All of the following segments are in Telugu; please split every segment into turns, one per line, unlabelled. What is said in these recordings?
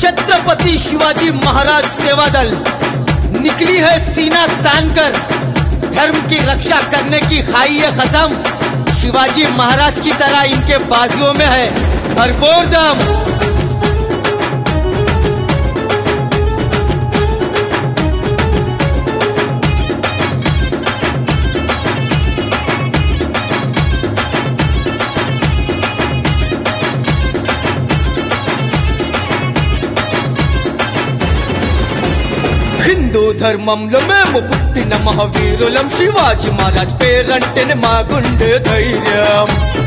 छत्रपति शिवाजी महाराज सेवा दल निकली है सीना तान कर धर्म की रक्षा करने की खाई है कसम शिवाजी महाराज की तरह इनके बाजुओं में है भरपूर दम హిందూ ధర్మంలో మేము పుట్టిన మహావీరులం శివాజీ మహారాజ్ పేరంటేనే మా గుండె ధైర్యం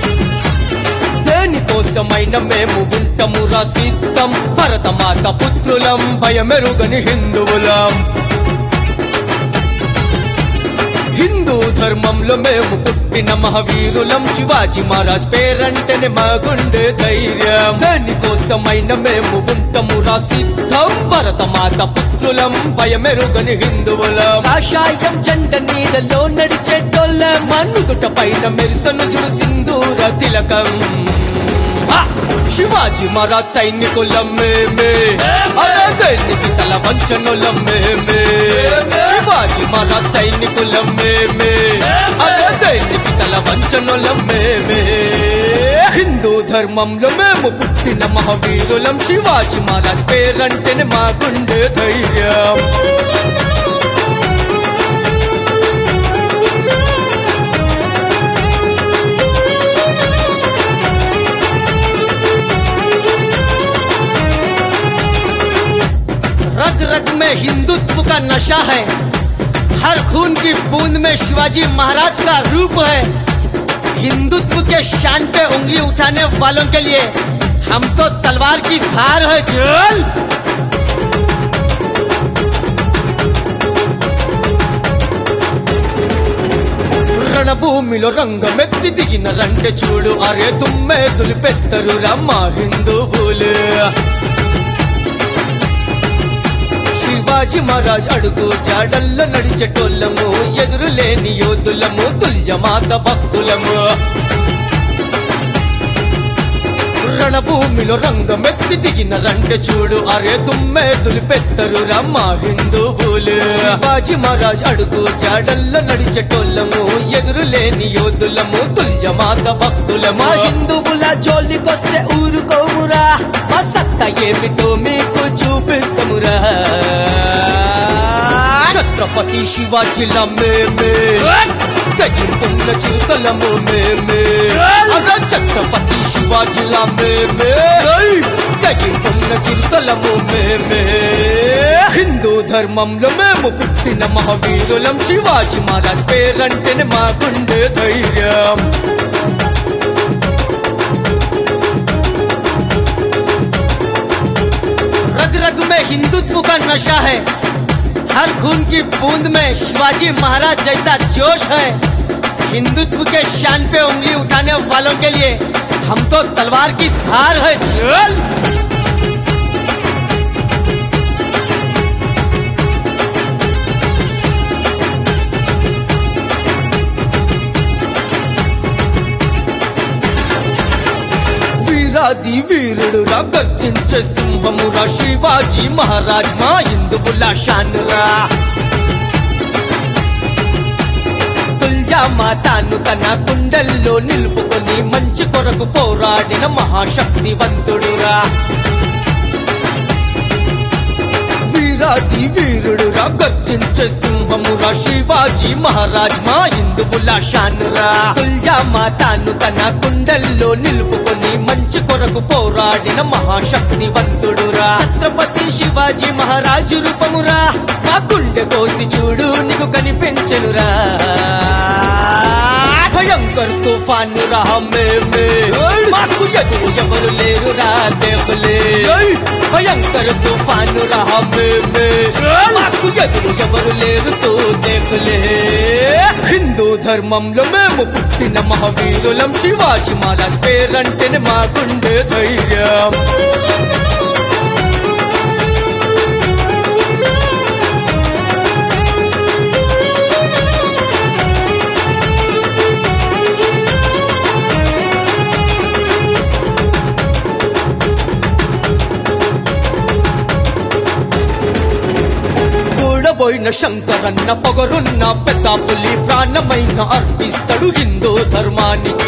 దేనికోసమైన మేము ఉంటాము రా సిద్ధం భరతమాత పుత్రులం భయమెరుగని హిందువులం హిందూ ధర్మంలో మేము పుట్టిన మహావీరులం శివాజీ మహారాజ్ పేరంటేనే మా గుండె ధైర్యం దానికోసమైన మేము ఉంటాము రా సిద్ధం భరతమాత పుత్రులం భయమెరుగని హిందువులం కాషాయం జెండ నీడలో నడిచేటోళ్ళ మన్నుదుట పైన మెరుసను చూడు సింధూర తిలకం హా! శివాజీ మహారాజ్ సైనికులం మేమే అరే దైనికి తల వంచనులం మేమే శివాజీ మహారాజ్ సైనికులం మేమే అరే దైనికి తల వంచనులం మేమే హిందూ ధర్మంలో మేము పుట్టిన మహావీరులం శివాజీ మహారాజ్ పేరంటేనే మా గుండె ధైర్యం रग रग में हिंदुत्व का नशा है हर खून की बूंद में शिवाजी महाराज का रूप है हिंदुत्व के शान पे उंगली उठाने वालों के लिए हम तो तलवार की धार है चल రణభూమిలో రంగమెత్తి దిగిన రండె చూడు అరే తుమ్మే తులిపేస్తారు రమ్మ హిందువులు శివాజీ మహారాజ్ అడుగు జాడల్లో నడిచేటోళ్ళము ఎదురు లేని యోధులము తుల్యమాత భక్తులము రణభూమిలో రంగమెత్తి దిగిన రంటె చూడు అరే తుమ్మే తులిపేస్తారు రమ్మ హిందువులు శివాజీ మహారాజ్ అడుగు జాడల్లో నడిచేటోళ్ళము ఎదురు లేని యోధులము తుల్యమాత భక్తులము హిందువుల జోలికొస్తే ఊరుకోమురా మా సత్తా ఏమిటో మీకు చూపిస్తామురా ఛత్రపతి శివాజీల మేమే తగ్గింపున్న చిరుతలము మేమే అర ఛత్రపతి శివాజీల మేమే తగ్గింపున్న చిరుతలము మేమే హిందూ ధర్మంలో మేము పుట్టిన మహావీరులం శివాజీ మహారాజ్ పేరంటేనే మా గుండె ధైర్యం रग रग में हिंदुत्व का नशा है हर खून की बूंद में शिवाजी महाराज जैसा जोश है हिंदुत्व के शान पे उंगली उठाने वालों के लिए हम तो तलवार की धार है चल వీరాది వీరుడురా గర్జించే సింహమురా శివాజీ మహారాజ్ మా హిందువుల షానురా తుల్జా మాతాను తన కుండల్లో నిలుపుకొని మంచి కొరకు పోరాడిన మహాశక్తివంతుడురా వీరాది వీరుడురా గర్జించే సింహమురా శివాజీ మహారాజ్ మా హిందువుల షానురా తుల్జా మాతాను తన కుండల్లో నిలుపుకొని మంచి కొరకు పోరాడిన మహాశక్తివంతుడురా ఛత్రపతి శివాజీ మహారాజు రూపమురా మా గుండె కోసి చూడు నీకు కనిపించనురా భయంకర్ తుఫాను రా మేమే మాకు ఎదురు ఎవరు లేరు రా దేవులే భయంకర్ తుఫాను రా మేమే మాకు ఎదురు ఎవరు లేరు తో దేవులే హిందూ ధర్మంలో మేము పుట్టిన మహావీరులం శివాజీ మహారాజ్ పేరంటేనే మా గుండె ధైర్యం కూడబోయిన శంకరన్న పొగరున్న పెద్ద పులి ప్రాణమైన అర్పిస్తాడు హిందూ ధర్మానికి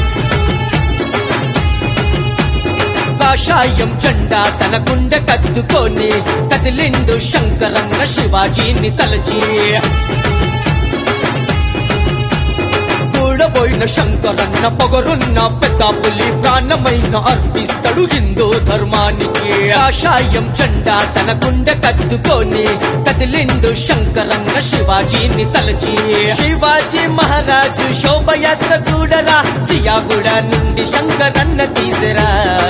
కాషాయం జెండా తన గుండె కత్తుకొని కదిలిండు శంకరన్న శివాజీని తలచి కూడబోయిన శంకరన్న పొగరున్న పెద్ద పులి ప్రాణమైన అర్పిస్తాడు హిందూ ధర్మానికి ఆశాయం జెండా తన గుండె కత్తుకొని కదిలిండు శంకరన్న శివాజీని తలచి శివాజీ మహారాజు శోభయాత్ర చూడరా జియాగుడ నుండి శంకరన్న తీసరా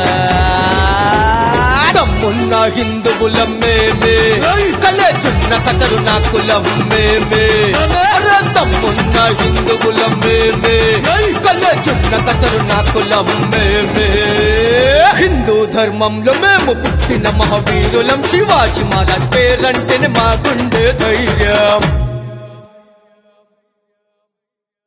తమ్మున్న హిందువులం మేమే కలచున్న కథలు నా కులం మేమే అరే తమ్మున్న హిందువులం మేమే కలచున్న కథలు నా కులం మేమే హిందూ ధర్మంలో మేము పుట్టిన మహావీరులం శివాజీ మహారాజ్ పేరంటేనే మాకుండే ధైర్యం